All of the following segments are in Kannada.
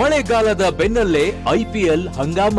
ಮಳೆಗಾಲದ ಬೆನ್ನಲ್ಲೇ ಐಪಿಎಲ್ ಹಂಗಾಮ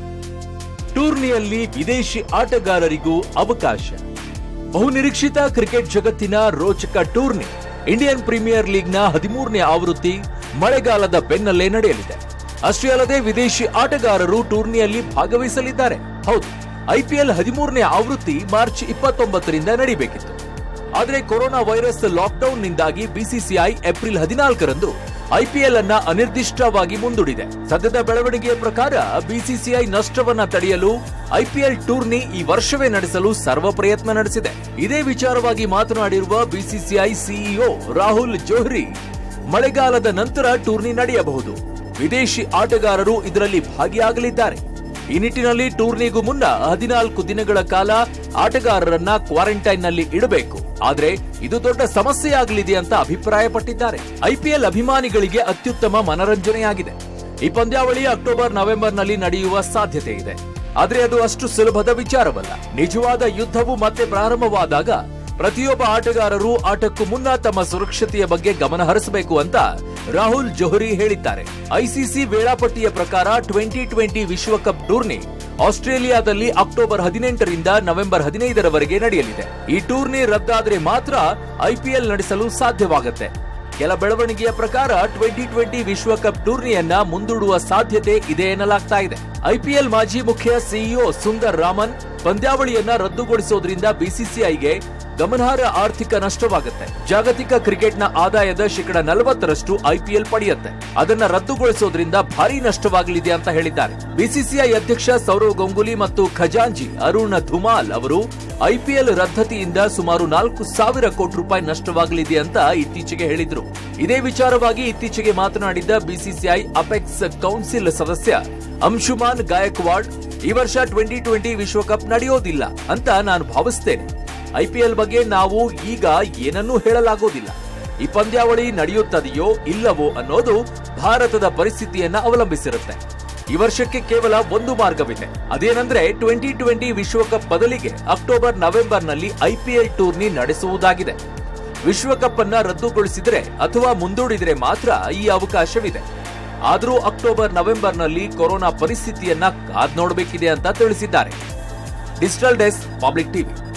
ಟೂರ್ನಿಯಲ್ಲಿ ವಿದೇಶಿ ಆಟಗಾರರಿಗೂ ಅವಕಾಶ ಬಹುನಿರೀಕ್ಷಿತ ಕ್ರಿಕೆಟ್ ಜಗತ್ತಿನ ರೋಚಕ ಟೂರ್ನಿ ಇಂಡಿಯನ್ ಪ್ರೀಮಿಯರ್ ಲೀಗ್ನ ಹದಿಮೂರನೇ ಆವೃತ್ತಿ ಮಳೆಗಾಲದ ಬೆನ್ನಲ್ಲೇ ನಡೆಯಲಿದೆ ಅಷ್ಟೇ ಅಲ್ಲದೆ ವಿದೇಶಿ ಆಟಗಾರರು ಟೂರ್ನಿಯಲ್ಲಿ ಭಾಗವಹಿಸಲಿದ್ದಾರೆ ಹೌದು ಐಪಿಎಲ್ ಹದಿಮೂರನೇ ಆವೃತ್ತಿ ಮಾರ್ಚ್ ಇಪ್ಪತ್ತೊಂಬತ್ತರಿಂದ ನಡೀಬೇಕಿತ್ತು ಆದರೆ ಕೊರೋನಾ ವೈರಸ್ ಲಾಕ್ಡೌನ್ನಿಂದಾಗಿ ಬಿಸಿಸಿಐ ಏಪ್ರಿಲ್ ಹದಿನಾಲ್ಕರಂದು ಐಪಿಎಲ್ ಅನ್ನ ಅನಿರ್ದಿಷ್ಟವಾಗಿ ಮುಂದೂಡಿದೆ ಸದ್ಯದ ಬೆಳವಣಿಗೆಯ ಪ್ರಕಾರ ಬಿಸಿಸಿಐ ನಷ್ಟವನ್ನ ತಡೆಯಲು ಐಪಿಎಲ್ ಟೂರ್ನಿ ಈ ವರ್ಷವೇ ನಡೆಸಲು ಸರ್ವ ಪ್ರಯತ್ನ ನಡೆಸಿದೆ ಇದೇ ವಿಚಾರವಾಗಿ ಮಾತನಾಡಿರುವ ಬಿಸಿಸಿಐ ಸಿಇಒ ರಾಹುಲ್ ಜೋಹ್ರಿ ಮಳೆಗಾಲದ ನಂತರ ಟೂರ್ನಿ ನಡೆಯಬಹುದು ವಿದೇಶಿ ಆಟಗಾರರು ಇದರಲ್ಲಿ ಭಾಗಿಯಾಗಲಿದ್ದಾರೆ ಈ ನಿಟ್ಟಿನಲ್ಲಿ ಟೂರ್ನಿಗೂ ಮುನ್ನ ಹದಿನಾಲ್ಕು ದಿನಗಳ ಕಾಲ ಆಟಗಾರರನ್ನ ಕ್ವಾರಂಟೈನ್ನಲ್ಲಿ ಇಡಬೇಕು ಆದ್ರೆ ಇದು ದೊಡ್ಡ ಸಮಸ್ಯೆಯಾಗಲಿದೆ ಅಂತ ಅಭಿಪ್ರಾಯಪಟ್ಟಿದ್ದಾರೆ ಐಪಿಎಲ್ ಅಭಿಮಾನಿಗಳಿಗೆ ಅತ್ಯುತ್ತಮ ಮನರಂಜನೆಯಾಗಿದೆ ಈ ಪಂದ್ಯಾವಳಿ ಅಕ್ಟೋಬರ್ ನವೆಂಬರ್ನಲ್ಲಿ ನಡೆಯುವ ಸಾಧ್ಯತೆ ಇದೆ ಆದ್ರೆ ಅದು ಅಷ್ಟು ಸುಲಭದ ವಿಚಾರವಲ್ಲ ನಿಜವಾದ ಯುದ್ಧವು ಮತ್ತೆ ಪ್ರಾರಂಭವಾದಾಗ ಪ್ರತಿಯೊಬ್ಬ ಆಟಗಾರರು ಆಟಕ್ಕೂ ಮುನ್ನ ತಮ್ಮ ಸುರಕ್ಷತೆಯ ಬಗ್ಗೆ ಗಮನ ಹರಿಸಬೇಕು ಅಂತ ರಾಹುಲ್ ಜೋಹರಿ ಹೇಳಿದ್ದಾರೆ ಐಸಿಸಿ ವೇಳಾಪಟ್ಟಿಯ ಪ್ರಕಾರ ಟ್ವೆಂಟಿ ಟ್ವೆಂಟಿ ವಿಶ್ವಕಪ್ ಟೂರ್ನಿ ಆಸ್ಟ್ರೇಲಿಯಾದಲ್ಲಿ ಅಕ್ಟೋಬರ್ ಹದಿನೆಂಟರಿಂದ ನವೆಂಬರ್ ಹದಿನೈದರವರೆಗೆ ನಡೆಯಲಿದೆ ಈ ಟೂರ್ನಿ ರದ್ದಾದರೆ ಮಾತ್ರ ಐಪಿಎಲ್ ನಡೆಸಲು ಸಾಧ್ಯವಾಗುತ್ತೆ ಕೆಲ ಬೆಳವಣಿಗೆಯ ಪ್ರಕಾರ ಟ್ವೆಂಟಿ ಟ್ವೆಂಟಿ ವಿಶ್ವಕಪ್ ಟೂರ್ನಿಯನ್ನ ಮುಂದೂಡುವ ಸಾಧ್ಯತೆ ಇದೆ ಎನ್ನಲಾಗ್ತಾ ಇದೆ ಐಪಿಎಲ್ ಮಾಜಿ ಮುಖ್ಯ ಸಿಇಒ ಸುಂದರ್ ರಾಮನ್ ಪಂದ್ಯಾವಳಿಯನ್ನ ರದ್ದುಗೊಳಿಸೋದ್ರಿಂದ ಬಿಸಿಸಿಐಗೆ ಗಮನಾರ್ಹ ಆರ್ಥಿಕ ನಷ್ಟವಾಗುತ್ತೆ ಜಾಗತಿಕ ಕ್ರಿಕೆಟ್ನ ಆದಾಯದ ಶೇಕಡ ನಲವತ್ತರಷ್ಟು ಐಪಿಎಲ್ ಪಡೆಯುತ್ತೆ ಅದನ್ನ ರದ್ದುಗೊಳಿಸೋದ್ರಿಂದ ಭಾರಿ ನಷ್ಟವಾಗಲಿದೆ ಅಂತ ಹೇಳಿದ್ದಾರೆ ಬಿಸಿಸಿಐ ಅಧ್ಯಕ್ಷ ಸೌರವ್ ಗಂಗೂಲಿ ಮತ್ತು ಖಜಾಂಜಿ ಅರುಣ್ ಧುಮಾಲ್ ಅವರು ಐಪಿಎಲ್ ರದ್ದತಿಯಿಂದ ಸುಮಾರು ನಾಲ್ಕು ಸಾವಿರ ಕೋಟಿ ರೂಪಾಯಿ ನಷ್ಟವಾಗಲಿದೆ ಅಂತ ಇತ್ತೀಚೆಗೆ ಹೇಳಿದ್ರು ಇದೇ ವಿಚಾರವಾಗಿ ಇತ್ತೀಚೆಗೆ ಮಾತನಾಡಿದ್ದ ಬಿಸಿಸಿಐ ಅಪೆಕ್ಸ್ ಕೌನ್ಸಿಲ್ ಸದಸ್ಯ ಅಂಶುಮಾನ್ ಗಾಯಕ್ವಾಡ್ ಈ ವರ್ಷ ಟ್ವೆಂಟಿ ಟ್ವೆಂಟಿ ವಿಶ್ವಕಪ್ ನಡೆಯೋದಿಲ್ಲ ಅಂತ ನಾನು ಭಾವಿಸ್ತೇನೆ ಐಪಿಎಲ್ ಬಗ್ಗೆ ನಾವು ಈಗ ಏನನ್ನೂ ಹೇಳಲಾಗೋದಿಲ್ಲ ಈ ಪಂದ್ಯಾವಳಿ ನಡೆಯುತ್ತದೆಯೋ ಇಲ್ಲವೋ ಅನ್ನೋದು ಭಾರತದ ಪರಿಸ್ಥಿತಿಯನ್ನ ಅವಲಂಬಿಸಿರುತ್ತೆ ಈ ವರ್ಷಕ್ಕೆ ಕೇವಲ ಒಂದು ಮಾರ್ಗವಿದೆ ಅದೇನೆಂದ್ರೆ ಟ್ವೆಂಟಿ ಟ್ವೆಂಟಿ ವಿಶ್ವಕಪ್ ಬದಲಿಗೆ ಅಕ್ಟೋಬರ್ ನವೆಂಬರ್ನಲ್ಲಿ ಐಪಿಎಲ್ ಟೂರ್ನಿ ನಡೆಸುವುದಾಗಿದೆ ವಿಶ್ವಕಪ್ ಅನ್ನ ರದ್ದುಗೊಳಿಸಿದ್ರೆ ಅಥವಾ ಮುಂದೂಡಿದ್ರೆ ಮಾತ್ರ ಈ ಅವಕಾಶವಿದೆ ಆದರೂ ಅಕ್ಟೋಬರ್ ನವೆಂಬರ್ನಲ್ಲಿ ಕೊರೋನಾ ಪರಿಸ್ಥಿತಿಯನ್ನ ಕಾದ್ ನೋಡಬೇಕಿದೆ ಅಂತ ತಿಳಿಸಿದ್ದಾರೆ ಡಿಜಿಟಲ್ ಡೆಸ್ಕ್ ಪಬ್ಲಿಕ್ ಟಿವಿ